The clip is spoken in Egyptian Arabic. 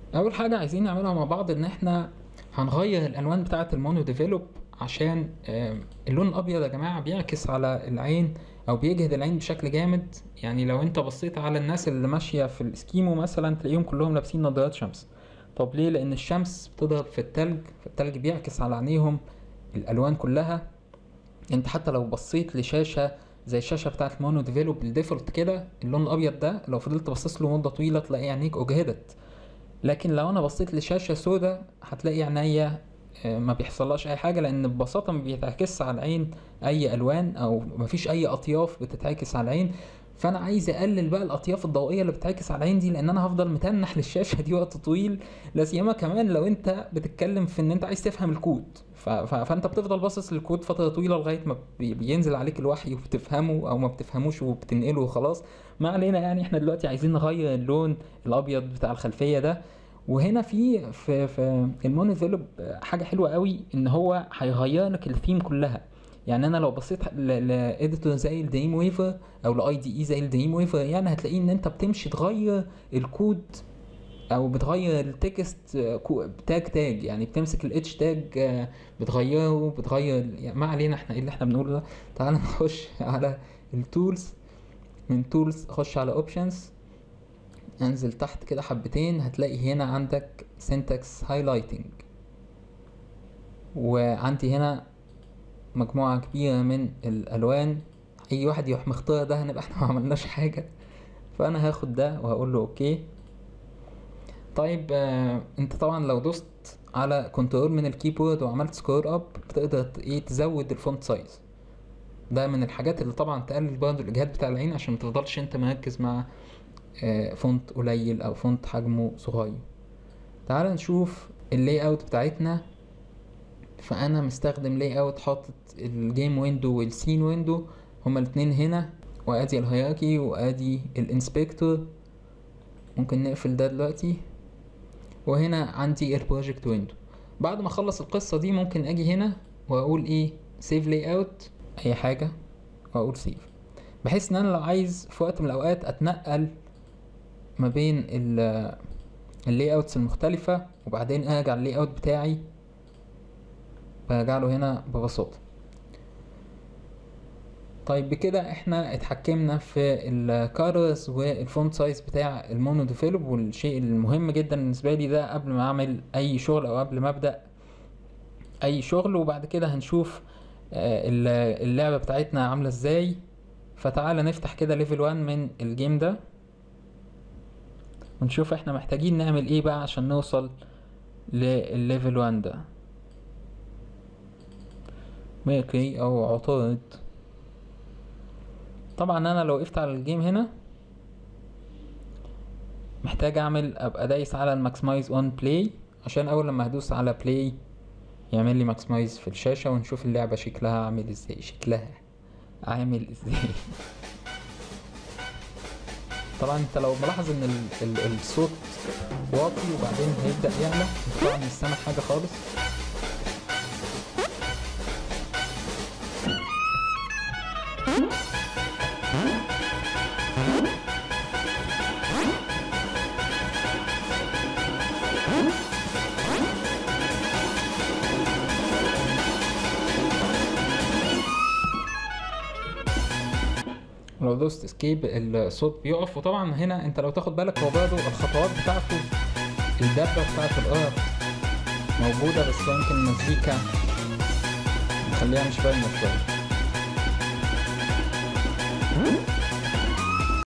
اول حاجه عايزين نعملها مع بعض ان احنا هنغير الالوان بتاعه المونو ديفلوب عشان آم، اللون الابيض يا جماعه بيعكس على العين او بيجهد العين بشكل جامد يعني لو انت بصيت على الناس اللي ماشيه في الاسكيمو مثلا تلاقيهم كلهم لابسين نظارات شمس طب ليه لان الشمس بتضرب في التلج فالتلج بيعكس على عينيهم الالوان كلها انت حتى لو بصيت لشاشه زي الشاشه بتاعه المونو ديفلوب الديفولت كده اللون الابيض ده لو فضلت باصص له مده طويله تلاقي عينيك اجهدت لكن لو انا بصيت لشاشه سودا هتلاقي عينيا آه، ما بيحصلهاش اي حاجه لان ببساطه ما بيتعكسش على العين اي الوان او ما فيش اي اطياف بتتعكس على العين فانا عايز اقلل بقى الاطياف الضوئيه اللي بتتعكس على العين دي لان انا هفضل متنح للشاشه دي وقت طويل لا سيما كمان لو انت بتتكلم في ان انت عايز تفهم الكود ف... ف... فانت بتفضل باصص للكود فتره طويله لغايه ما بي... بينزل عليك الوحي وبتفهمه او ما بتفهموش وبتنقله وخلاص ما علينا يعني احنا دلوقتي عايزين نغير اللون الابيض بتاع الخلفيه ده وهنا في في في المونو ديفلوب حاجه حلوه قوي ان هو هيغير لك الثيم كلها يعني انا لو بصيت لاديتور زي الدريم ويفر او لاي دي اي زي الدريم ويفر يعني هتلاقي ان انت بتمشي تغير الكود او بتغير التكست آه، كو- تاج تاج يعني بتمسك الاتش تاج آه، بتغيره بتغير يعني ما علينا احنا ايه اللي احنا بنقوله ده تعال نخش على التولز من تولز خش على اوبشنز انزل تحت كده حبتين هتلاقي هنا عندك syntax highlighting وعندي هنا مجموعة كبيرة من الألوان أي واحد يروح مختار ده هنبقى احنا ما عملناش حاجة فأنا هاخد ده وهقول له أوكي طيب آه انت طبعا لو دوست على كنترول من الكيبورد وعملت سكرول اب بتقدر ت- ايه تزود الفونت سايز ده من الحاجات اللي طبعا تقلل برضه الاجهاد بتاع العين عشان متفضلش انت مركز مع آه، فونت قليل او فونت حجمه صغير تعال نشوف اللاي اوت بتاعتنا فانا مستخدم لاي اوت حاطط الجيم ويندو والسين ويندو هما الاتنين هنا وادي الهيراركي وادي الانسبكتور ممكن نقفل ده دلوقتي وهنا عندي البروجكت ويندو بعد ما اخلص القصه دي ممكن اجي هنا واقول ايه سيف لاي اوت اي حاجه واقول سيف بحيث ان انا لو عايز في وقت من الاوقات اتنقل ما بين ال اللاي اوتس المختلفة وبعدين ارجع اللاي اوت بتاعي برجع له هنا ببساطة طيب بكده احنا اتحكمنا في الكارز والفونت سايز بتاع المونو ديفلوب والشيء المهم جدا بالنسبة لي ده قبل ما اعمل اي شغل او قبل ما ابدأ اي شغل وبعد كده هنشوف آه، ال- اللعبة بتاعتنا عاملة ازاي فتعالى نفتح كده ليفل 1 من الجيم ده ونشوف احنا محتاجين نعمل ايه بقى عشان نوصل للليفل 1 ده ميركوري او عطارد طبعا انا لو وقفت على الجيم هنا محتاج اعمل ابقى دايس على الماكسمايز اون بلاي عشان اول لما هدوس على بلاي يعمل لي ماكسمايز في الشاشة ونشوف اللعبة شكلها عامل ازاي شكلها عامل ازاي طبعا انت لو ملاحظ ان ال ال الصوت واطي وبعدين هيبدأ يعلى انت طبعا مش سامع حاجة خالص لو دوست اسكيب الصوت بيقف وطبعا هنا انت لو تاخد بالك هو برضه الخطوات بتاعته الدبة بتاعت الارض موجودة بس يمكن المزيكا نخليها مش باينة شوية